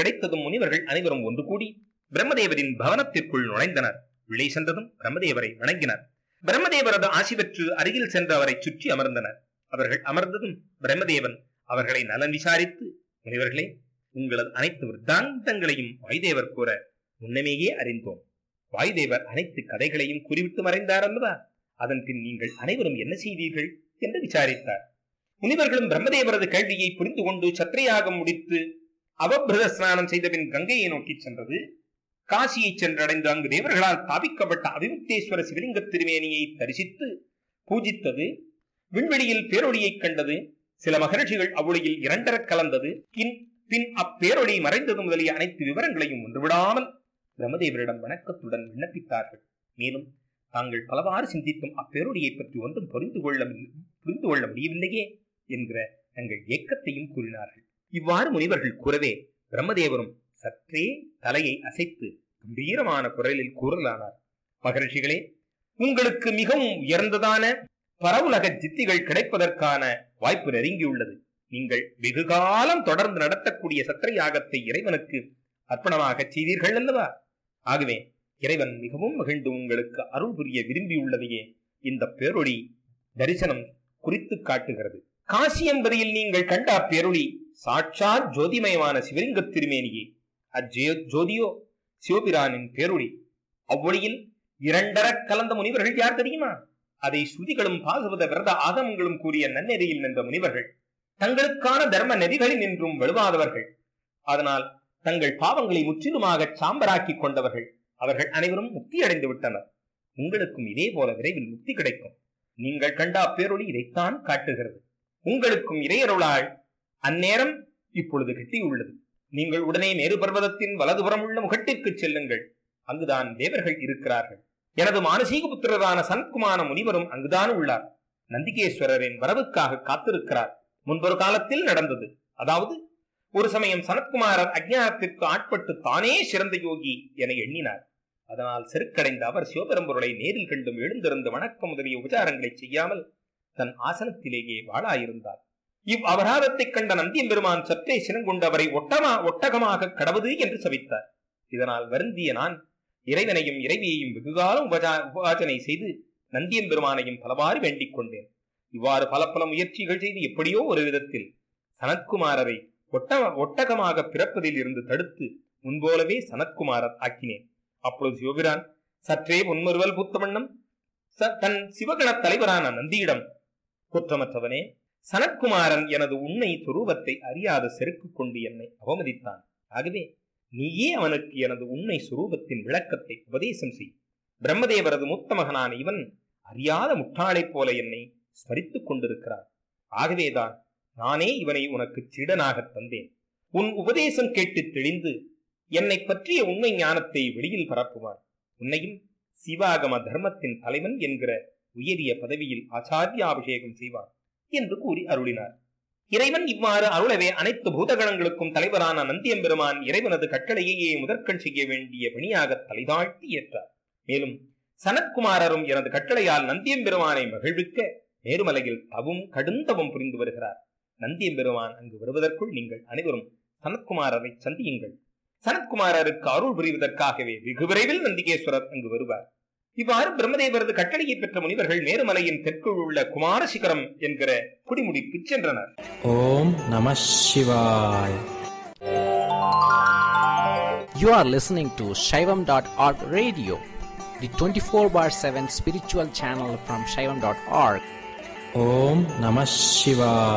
கிடைத்ததும் முனிவர்கள் அனைவரும் ஒன்று கூடி பிரம்மதேவரின் பவனத்திற்குள் நுழைந்தனர் உள்ளே சென்றதும் பிரம்மதேவரை வணங்கினர் பிரம்மதேவரது ஆசி பெற்று அருகில் சென்று அவரை சுற்றி அமர்ந்தனர் அவர்கள் அமர்ந்ததும் பிரம்மதேவன் அவர்களை நலன் விசாரித்து முனிவர்களே உங்களது அனைத்து விருத்தாந்தங்களையும் வாயுதேவர் கூற முன்னமேயே அறிந்தோம் வாயுதேவர் அனைத்து கதைகளையும் குறிவிட்டு மறைந்தார் அல்லவா அதன் பின் நீங்கள் அனைவரும் என்ன செய்தீர்கள் என்று விசாரித்தார் முனிவர்களும் பிரம்மதேவரது கேள்வியை புரிந்து கொண்டு சத்திரையாகம் முடித்து அவபிரத ஸ்நானம் செய்த பின் கங்கையை நோக்கி சென்றது காசியை சென்றடைந்து அங்கு தேவர்களால் ஸ்தாபிக்கப்பட்ட அபிமுக்தேஸ்வர சிவலிங்க திருமேனியை தரிசித்து பூஜித்தது விண்வெளியில் பேரொளியைக் கண்டது சில மகர்ஷிகள் அவ்வொளியில் இரண்டரக் கலந்தது பின் பின் அப்பேரொளி மறைந்தது முதலிய அனைத்து விவரங்களையும் ஒன்றுவிடாமல் பிரம்மதேவரிடம் வணக்கத்துடன் விண்ணப்பித்தார்கள் மேலும் தாங்கள் பலவாறு சிந்தித்தும் அப்பேரொழியை பற்றி ஒன்றும் புரிந்து கொள்ள புரிந்து கொள்ள முடியவில்லையே என்கிற தங்கள் ஏக்கத்தையும் கூறினார்கள் இவ்வாறு முனிவர்கள் கூறவே பிரம்மதேவரும் சற்றே தலையை அசைத்து கம்பீரமான குரலில் கூறலானார் மகரிஷிகளே உங்களுக்கு மிகவும் உயர்ந்ததான பரவுலக சித்திகள் கிடைப்பதற்கான வாய்ப்பு நெருங்கியுள்ளது நீங்கள் வெகு காலம் தொடர்ந்து நடத்தக்கூடிய சத்திர யாகத்தை இறைவனுக்கு அர்ப்பணமாக செய்தீர்கள் அல்லவா ஆகவே இறைவன் மிகவும் மகிழ்ந்து உங்களுக்கு அருள் புரிய விரும்பியுள்ளதையே இந்த பேரொளி தரிசனம் குறித்து காட்டுகிறது காசியம்பதியில் நீங்கள் கண்ட அப்பேரொளி சாட்சாத் ஜோதிமயமான சிவலிங்க திருமேனியே அஜ்ஜோ ஜோதியோ சிவபிரானின் பேரொளி அவ்வொழியில் இரண்டரக் கலந்த முனிவர்கள் யார் தெரியுமா அதை ஸ்ருதிகளும் பாகவத விரத ஆகமங்களும் கூறிய நன்னெறியில் நின்ற முனிவர்கள் தங்களுக்கான தர்ம நெறிகளில் நின்றும் வலுவாதவர்கள் அதனால் தங்கள் பாவங்களை முற்றிலுமாக சாம்பராக்கி கொண்டவர்கள் அவர்கள் அனைவரும் முக்தி அடைந்து விட்டனர் உங்களுக்கும் இதே போல விரைவில் முக்தி கிடைக்கும் நீங்கள் கண்ட அப்பேரொளி இதைத்தான் காட்டுகிறது உங்களுக்கும் இறையருளால் அந்நேரம் இப்பொழுது கிட்டியுள்ளது நீங்கள் உடனே மேரு பர்வதத்தின் வலதுபுறம் உள்ள முகட்டிற்கு செல்லுங்கள் அங்குதான் தேவர்கள் இருக்கிறார்கள் எனது மானசீக புத்திரரான சனத்குமார முனிவரும் அங்குதான் உள்ளார் நந்திகேஸ்வரரின் வரவுக்காக காத்திருக்கிறார் முன்பொரு காலத்தில் நடந்தது அதாவது ஒரு சமயம் சனத்குமாரர் அஜ்ஞானத்திற்கு ஆட்பட்டு தானே சிறந்த யோகி என எண்ணினார் அதனால் செருக்கடைந்த அவர் சிவபெரும்பொருளை நேரில் கண்டும் எழுந்திருந்து வணக்கம் முதலிய உபச்சாரங்களை செய்யாமல் தன் ஆசனத்திலேயே வாழாயிருந்தார் இவ் அபராதத்தைக் கண்ட நந்தியம் பெருமான் சற்றே சினங்கொண்டு அவரை ஒட்டமா ஒட்டகமாக கடவுது என்று சபித்தார் இதனால் வருந்திய நான் இறைவனையும் இறைவியையும் வெகுகாலம் உபஜா உபாசனை செய்து நந்தியம் பெருமானையும் பலவாறு வேண்டிக் கொண்டேன் இவ்வாறு பல பல முயற்சிகள் செய்து எப்படியோ ஒரு விதத்தில் சனத்குமாரரை ஒட்ட ஒட்டகமாக பிறப்பதில் இருந்து தடுத்து முன்போலவே சனத்குமாரர் ஆக்கினேன் அப்பொழுது சிவபிரான் சற்றே முன்மறுவல் பூத்த வண்ணம் ச- தன் சிவகண தலைவரான நந்தியிடம் குற்றமற்றவனே சனத்குமாரன் எனது உண்மை சுரூபத்தை அறியாத செருக்கு கொண்டு என்னை அவமதித்தான் ஆகவே நீயே அவனுக்கு எனது உண்மை சுரூபத்தின் விளக்கத்தை உபதேசம் செய் பிரம்மதேவரது மூத்த மகனான இவன் அறியாத முட்டாளைப் போல என்னை ஸ்மரித்துக் கொண்டிருக்கிறான் ஆகவேதான் நானே இவனை உனக்கு சீடனாகத் தந்தேன் உன் உபதேசம் கேட்டு தெளிந்து என்னை பற்றிய உண்மை ஞானத்தை வெளியில் பரப்புவான் உன்னையும் சிவாகம தர்மத்தின் தலைவன் என்கிற உயரிய பதவியில் ஆச்சாரியாபிஷேகம் செய்வான் என்று கூறி அருளினார் இறைவன் இவ்வாறு அருளவே அனைத்து பூதகணங்களுக்கும் தலைவரான நந்தியம்பெருமான் இறைவனது கட்டளையையே முதற்கண் செய்ய வேண்டிய பணியாக தலைதாழ்த்தி ஏற்றார் மேலும் சனத்குமாரரும் எனது கட்டளையால் நந்தியம்பெருமானை மகிழ்விக்க மேருமலையில் தவும் கடுந்தவம் புரிந்து வருகிறார் நந்தியம்பெருமான் அங்கு வருவதற்குள் நீங்கள் அனைவரும் சனத்குமாரரை சந்தியுங்கள் சனத்குமாரருக்கு அருள் புரிவதற்காகவே வெகு விரைவில் நந்திகேஸ்வரர் அங்கு வருவார் இவ்வாறு பிரம்மதேவரது கட்டளையை பெற்ற முனிவர்கள் மேருமலையின் தெற்குள் உள்ள குமார சிகரம் என்கிற குடிமுடிக்கு சென்றனர் ஓம் நம சிவாய் You are listening to Shaivam.org radio, the 24 bar 7 spiritual channel from Shaivam.org. ஓம் நம சிவாய்